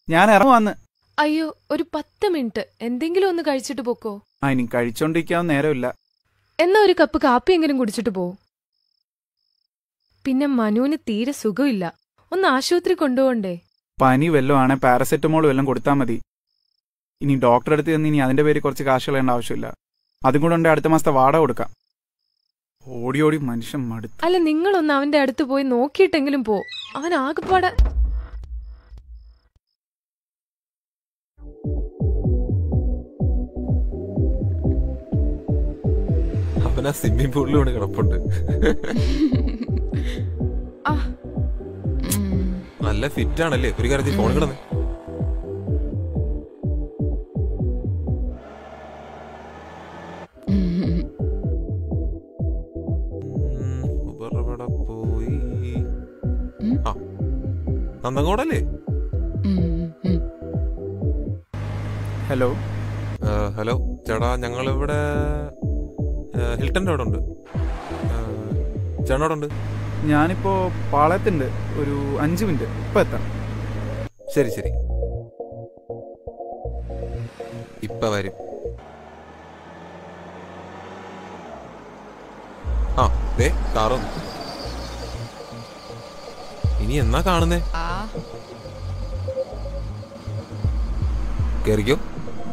ഞാൻ ഇറങ്ങുവാന്ന് അയ്യോ ഒരു പത്ത് മിനിറ്റ് എന്തെങ്കിലും ഒന്ന് കഴിച്ചിട്ട് പോക്കോ ആ ഇനി കഴിച്ചോണ്ടിരിക്കാവുന്ന നേരമില്ല എന്നാ ഒരു കപ്പ് കാപ്പിയെങ്കിലും കുടിച്ചിട്ട് പോ പിന്നെ മനുവിന് തീരെ സുഖമില്ല ഒന്ന് ആശുപത്രി കൊണ്ടുപോണ്ടേ പനി വല്ലതും ആണെ പാരസെറ്റമോൾ വല്ലതും കൊടുത്താൽ മതി ഇനി ഡോക്ടറെ അടുത്ത് ചെന്ന് ഇനി അതിന്റെ പേര് കുറച്ച് കാശ് കളയേണ്ട ആവശ്യമില്ല അതും കൂടെ ഉണ്ടെങ്കിൽ അടുത്ത മാസത്തെ വാടക കൊടുക്കാം ഓടി ഓടി മനുഷ്യൻ മടുത്തു അല്ല നിങ്ങളൊന്ന് അവന്റെ അടുത്ത് പോയി നോക്കിയിട്ടെങ്കിലും പോ അവൻ ആകെപ്പാടെ അവൻ ആ സ്വിമ്മിംഗ് പൂളിലൂടെ കിടപ്പുണ്ട് ആ നല്ല ഫിറ്റ് ആണല്ലേ ഒരു കാര്യത്തിൽ ഫോൺ കിടന്ന് ഉബർ എവിടെ പോയി ആ നന്ദങ്കോടല്ലേ ഹലോ ആ, ഹലോ ചേട്ടാ ഞങ്ങളിവിടെ ആ, ഹിൽട്ടന്റെ അവിടെ ഉണ്ട് ആ, ചേട്ടൻ അവിടെ ഉണ്ട് ഞാനിപ്പോ പാളയത്തുണ്ട് ഒരു അഞ്ച് മിനിറ്റ് ഇപ്പൊ എത്താം ശരി ശരി ഇപ്പൊ വരും ആ ദേ കാറ് വന്നു. ഇനി എന്നാ കാണുന്നേ ആ കേറിക്കോ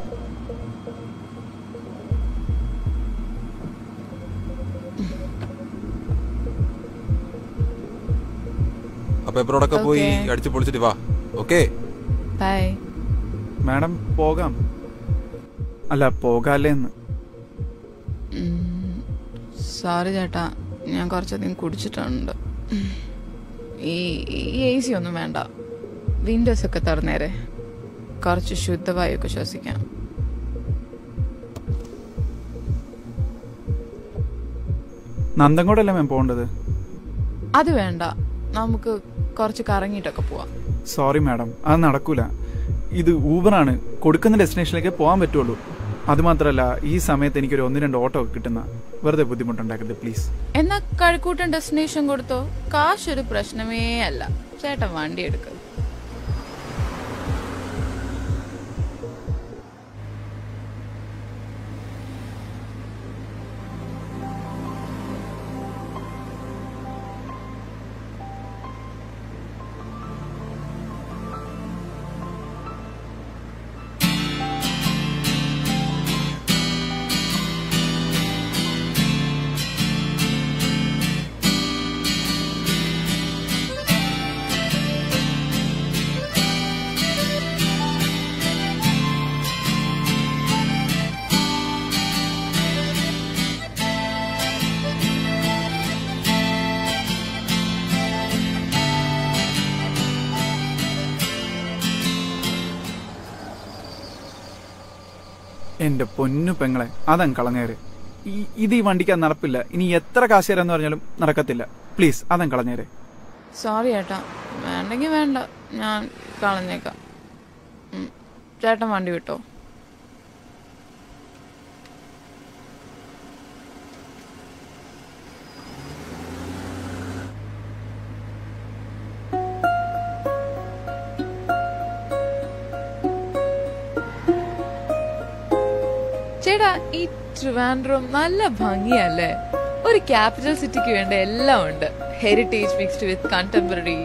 അപ്പൊ എപ്പോഴോടൊക്കെ പോയി Okay. അടിച്ചു പൊളിച്ചിട്ട് വാ ഓക്കേ ബൈ മാഡം പോകാം അല്ല പോകാല്ലേ എന്ന് സോറി ചേട്ടാ ഞാൻ കുറച്ചധികം കുടിച്ചിട്ടുണ്ട് ഈ എ സി ഒന്നും വേണ്ട വിൻഡോസ് ഒക്കെ തുറന്നേരെ കുറച്ച് ശുദ്ധവായുക്കെ ശ്വസിക്കാം നന്ദങ്കോടല്ലേ മാം പോകേണ്ടത് അത് വേണ്ട നമുക്ക് കുറച്ച് കറങ്ങിയിട്ടൊക്കെ പോവാം സോറി മാഡം അത് നടക്കൂല ഇത് ഊബറാണ് കൊടുക്കുന്ന ഡെസ്റ്റിനേഷനിലേക്ക് പോകാൻ പറ്റുള്ളൂ അതുമാത്രമല്ല ഈ സമയത്ത് എനിക്കൊരു ഒന്ന് രണ്ട് ഓട്ടോ കിട്ടുന്ന വെറുതെ ബുദ്ധിമുട്ടുണ്ടാക്കരുത് പ്ലീസ് എന്നാ കഴക്കൂട്ടൻ ഡെസ്റ്റിനേഷൻ കൊടുത്തോ കാശ് ഒരു പ്രശ്നമേ അല്ല ചേട്ടൻ വണ്ടി എടുക്ക എന്റെ പൊന്നു പെങ്ങളെ അതങ്ങ് കളഞ്ഞേര് ഈ- ഇത് ഈ വണ്ടിക്ക് നടപ്പില്ല ഇനി എത്ര കാശ് തരാന്ന് പറഞ്ഞാലും നടക്കത്തില്ല പ്ലീസ് അതങ്ങ് കളഞ്ഞേര് സോറി ചേട്ടാ വേണ്ടെങ്കിൽ വേണ്ട ഞാൻ കളഞ്ഞേക്കാം ഉം. ചേട്ടൻ വണ്ടി വിട്ടോ ചേട്ടാ ഈ ട്രിവാൻഡ്രം നല്ല ഭംഗിയല്ലേ ഒരു ക്യാപിറ്റൽ സിറ്റിക്ക് വേണ്ട എല്ലാം ഉണ്ട് ഹെറിറ്റേജ് മിക്സ്ഡ് വിത്ത് കണ്ടംപററി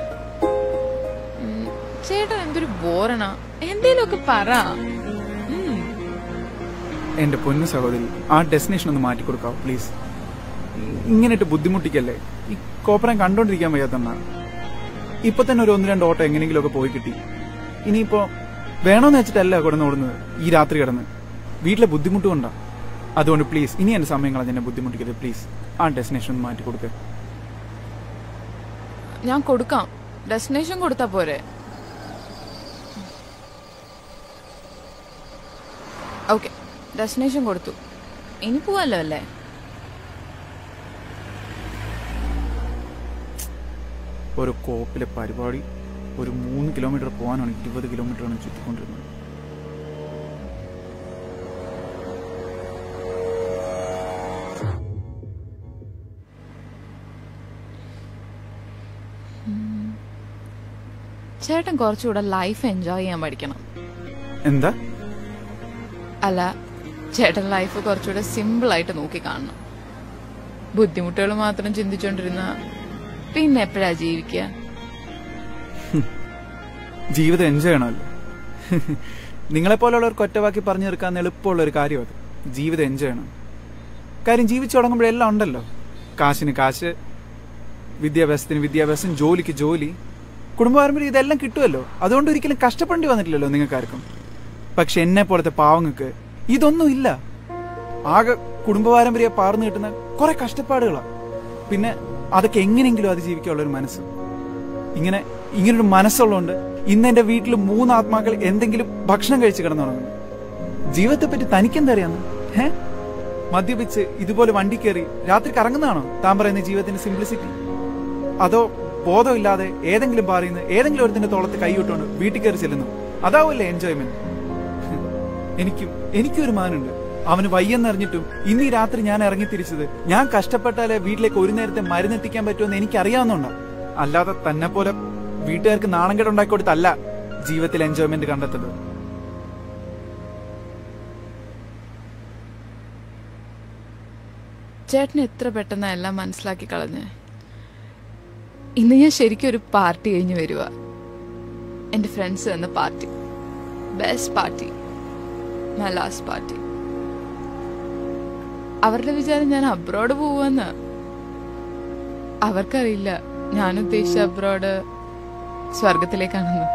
ചേട്ടാ എന്തൊരു ബോറണ എന്തേലൊക്കെ പറ ഉം. എന്റെ പൊന്നു സഹോദരി ആ ഡെസ്റ്റിനേഷൻ ഒന്ന് മാറ്റി കൊടുക്കാവോ പ്ലീസ് ഇങ്ങനെയിട്ട് ബുദ്ധിമുട്ടിക്കല്ലേ ഈ കോപ്പറം കണ്ടോണ്ടിരിക്കാൻ വയ്യാത്തണ്ണ ഇപ്പൊ തന്നെ ഒരു ഒന്ന് രണ്ട് ഓട്ടോ എങ്ങനെയെങ്കിലും ഒക്കെ പോയി കിട്ടി ഇനിയിപ്പോ വേണോന്ന് വെച്ചിട്ടല്ല കിടന്ന് ഓടുന്നത് ഈ രാത്രി കിടന്ന് വീട്ടിലെ ബുദ്ധിമുട്ട് കൊണ്ടാ അതുകൊണ്ട് പ്ലീസ് ഇനി എന്റെ സമയം കളഞ്ഞ് എന്നെ ബുദ്ധിമുട്ടിക്കരുത് പ്ലീസ് ആ ഡെസ്റ്റിനേഷൻ ഒന്ന് മാറ്റി കൊടുക്കുക ഞാൻ കൊടുക്കാം ഡെസ്റ്റിനേഷൻ കൊടുത്താ പോരെ ഓക്കെ ഡെസ്റ്റിനേഷൻ കൊടുത്തു ഇനി പോവല്ലോ അല്ലേ ഒരു കോപ്പിലെ പരിപാടി ഒരു മൂന്ന് കിലോമീറ്റർ പോകാനാണ് ഇരുപത് കിലോമീറ്ററാണ് ചുറ്റിക്കൊണ്ടിരുന്നത് ചേട്ടൻ കുറച്ചുകൂടെ ലൈഫ് എൻജോയ് ചെയ്യാൻ പഠിക്കണം എന്താ അല്ല ചേട്ടൻ ലൈഫ് കുറച്ചുകൂടെ സിമ്പിൾ ആയിട്ട് നോക്കി കാണണം ബുദ്ധിമുട്ടുകൾ മാത്രം ചിന്തിച്ചോണ്ടിരുന്ന പിന്നെ എപ്പോഴാ ജീവിക്കുക ജീവിതം എൻജോയ് ചെയ്യണമല്ലോ നിങ്ങളെപ്പോലുള്ളവർക്ക് ഒറ്റവാക്കി പറഞ്ഞു തീർക്കാൻ എളുപ്പമുള്ള ഒരു കാര്യം അത് ജീവിതം എൻജോയ് ചെയ്യണം കാര്യം ജീവിച്ചു തുടങ്ങുമ്പോഴെല്ലാം ഉണ്ടല്ലോ കാശിന് കാശ് വിദ്യാഭ്യാസത്തിന് വിദ്യാഭ്യാസം ജോലിക്ക് ജോലി കുടുംബപാരമ്പര്യം ഇതെല്ലാം കിട്ടുമല്ലോ അതുകൊണ്ട് ഒരിക്കലും കഷ്ടപ്പെടേണ്ടി വന്നിട്ടില്ലല്ലോ നിങ്ങൾക്കാർക്കും പക്ഷെ എന്നെ പോലത്തെ പാവങ്ങൾക്ക് ഇതൊന്നും ഇല്ല ആകെ കുടുംബപാരമ്പര്യ പാർന്നു കിട്ടുന്ന കുറെ കഷ്ടപ്പാടുകളാണ് പിന്നെ അതൊക്കെ എങ്ങനെയെങ്കിലും അതിജീവിക്കാനുള്ള ഒരു മനസ്സ് ഇങ്ങനെ ഇങ്ങനൊരു മനസ്സുള്ളതുകൊണ്ട് ഇന്ന് എന്റെ വീട്ടിൽ മൂന്ന് ആത്മാക്കൾ എന്തെങ്കിലും ഭക്ഷണം കഴിച്ച് കിടന്നുറങ്ങുന്നു ജീവിതത്തെ പറ്റി തനിക്കെന്താ അറിയാന്ന് ഏ മദ്യപിച്ച് ഇതുപോലെ വണ്ടി കയറി രാത്രി കറങ്ങുന്നതാണോ താൻ പറയുന്ന ജീവിതത്തിന്റെ സിംപ്ലിസിറ്റി അതോ ബോധമില്ലാതെ ഏതെങ്കിലും പറയുന്ന ഏതെങ്കിലും ഒരുത്തിന്റെ തോളത്ത് കൈവിട്ടുകൊണ്ട് വീട്ടിൽ കയറി ചെല്ലുന്നു അതാവല്ലേ എൻജോയ്മെന്റ് എനിക്കും എനിക്കും ഒരു മാനുണ്ട് അവന് വയ്യെന്നറിഞ്ഞിട്ടും ഇന്ന് ഈ രാത്രി ഞാൻ ഇറങ്ങി തിരിച്ചത് ഞാൻ കഷ്ടപ്പെട്ടാലേ വീട്ടിലേക്ക് ഒരു നേരത്തെ മരുന്നെത്തിക്കാൻ പറ്റുമെന്ന് എനിക്ക് അറിയാവുന്നുണ്ടോ അല്ലാതെ തന്നെ പോലെ വീട്ടുകാർക്ക് നാണംകേട് ഉണ്ടാക്കി കൊടുത്തല്ല ജീവിതത്തിൽ എൻജോയ്മെന്റ് കണ്ടെത്തുന്നത് ചേട്ടൻ എത്ര പെട്ടെന്ന് എല്ലാം മനസ്സിലാക്കി കളഞ്ഞ് ഇന്ന് ഞാൻ ശരിക്കും ഒരു പാർട്ടി കഴിഞ്ഞ് വരുക എന്റെ ഫ്രണ്ട്സ് എന്ന party best party my last party അവരുടെ വിചാരം ഞാൻ അബ്രോഡ് പോവാന്ന് അവർക്കറിയില്ല ഞാൻ ഉദ്ദേശിച്ച അബ്രോഡ് സ്വർഗത്തിലേക്കാണെന്ന്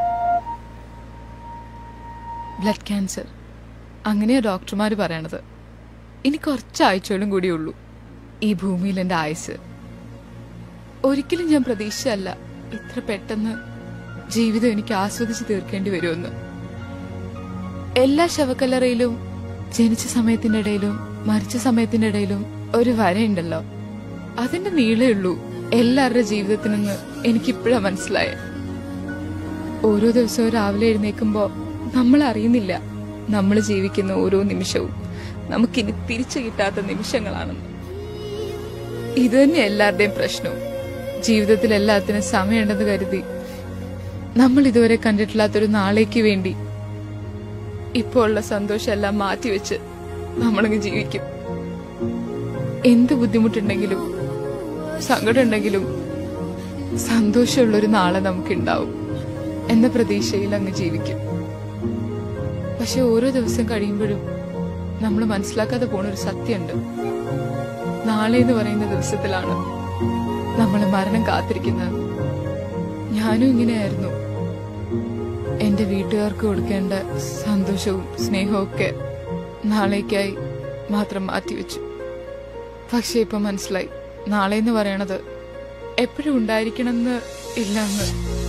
ബ്ലഡ് ക്യാൻസർ അങ്ങനെയാ ഡോക്ടർമാർ പറയണത് ഇനി കുറച്ച് ആഴ്ചകളും കൂടിയുള്ളൂ ഈ ഭൂമിയിൽ എൻ്റെ ആയുസ് ഒരിക്കലും ഞാൻ പ്രതീക്ഷിച്ചല്ല ഇത്ര പെട്ടെന്ന് ജീവിതം എനിക്ക് ആസ്വദിച്ച് തീർക്കേണ്ടി വരുമെന്ന് എല്ലാ ശവക്കല്ലറയിലും ജനിച്ച സമയത്തിന്റെ ഇടയിലും മരിച്ച സമയത്തിന്റെ ഇടയിലും ഒരു വരയുണ്ടല്ലോ അതിന്റെ നീളേ ഉള്ളൂ എല്ലാവരുടെ ജീവിതത്തിനെന്ന് എനിക്കിപ്പോഴാ മനസ്സിലായേ ഓരോ ദിവസവും രാവിലെ എഴുന്നേൽക്കുമ്പോ നമ്മൾ അറിയുന്നില്ല നമ്മൾ ജീവിക്കുന്ന ഓരോ നിമിഷവും നമുക്കിനി തിരിച്ചു കിട്ടാത്ത നിമിഷങ്ങളാണെന്ന് ഇത് തന്നെ എല്ലാവരുടെയും പ്രശ്നവും ജീവിതത്തിൽ എല്ലാത്തിനും സമയമുണ്ടെന്ന് കരുതി നമ്മൾ ഇതുവരെ കണ്ടിട്ടില്ലാത്തൊരു നാളേക്ക് വേണ്ടി ഇപ്പോൾ ഉള്ള സന്തോഷം എല്ലാം മാറ്റിവെച്ച് നമ്മളങ്ങ് ജീവിക്കും എന്ത് ബുദ്ധിമുട്ടുണ്ടെങ്കിലും സങ്കടമുണ്ടെങ്കിലും സന്തോഷമുള്ളൊരു നാളെ നമുക്കുണ്ടാവും എന്ന പ്രതീക്ഷയിൽ അങ്ങ് ജീവിക്കും പക്ഷെ ഓരോ ദിവസം കഴിയുമ്പോഴും നമ്മൾ മനസ്സിലാക്കാതെ പോണ ഒരു സത്യമുണ്ട് നാളെ എന്ന് പറയുന്ന ദിവസത്തിലാണ് നമ്മൾ മരണം കാത്തിരിക്കുന്നത് ഞാനും ഇങ്ങനെയായിരുന്നു എന്റെ വീട്ടുകാർക്ക് കൊടുക്കേണ്ട സന്തോഷവും സ്നേഹവും ഒക്കെ നാളേക്കായി മാത്രം മാറ്റിവെച്ചു പക്ഷെ ഇപ്പൊ മനസ്സിലായി നാളെ എന്ന് പറയണത് എപ്പോഴും ഉണ്ടായിരിക്കണമെന്ന് ഇല്ലെന്ന്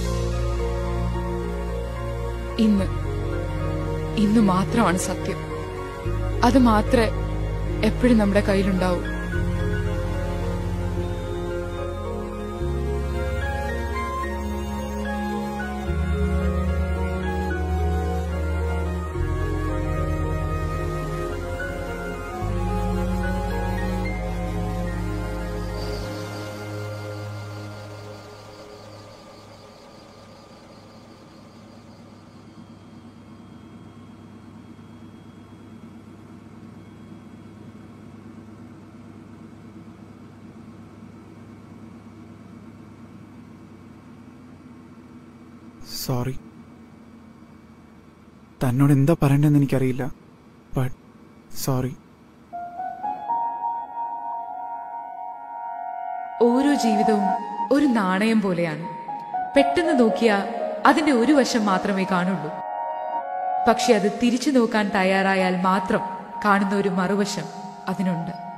ഇന്ന് ഇന്ന് മാത്രമാണ് സത്യം അത് മാത്രമേ എപ്പോഴും നമ്മുടെ കയ്യിലുണ്ടാവൂ സോറി തന്നോട് എന്താ പറയണ്ടെന്ന് എനിക്കറിയില്ല ബട്ട് സോറി ഓരോ ജീവിതവും ഒരു നാണയം പോലെയാണ് പെട്ടെന്ന് നോക്കിയാൽ അതിന്റെ ഒരു വശം മാത്രമേ കാണുള്ളൂ പക്ഷെ അത് തിരിച്ചു നോക്കാൻ തയ്യാറായാൽ മാത്രം കാണുന്ന ഒരു മറുവശം അതിനുണ്ട്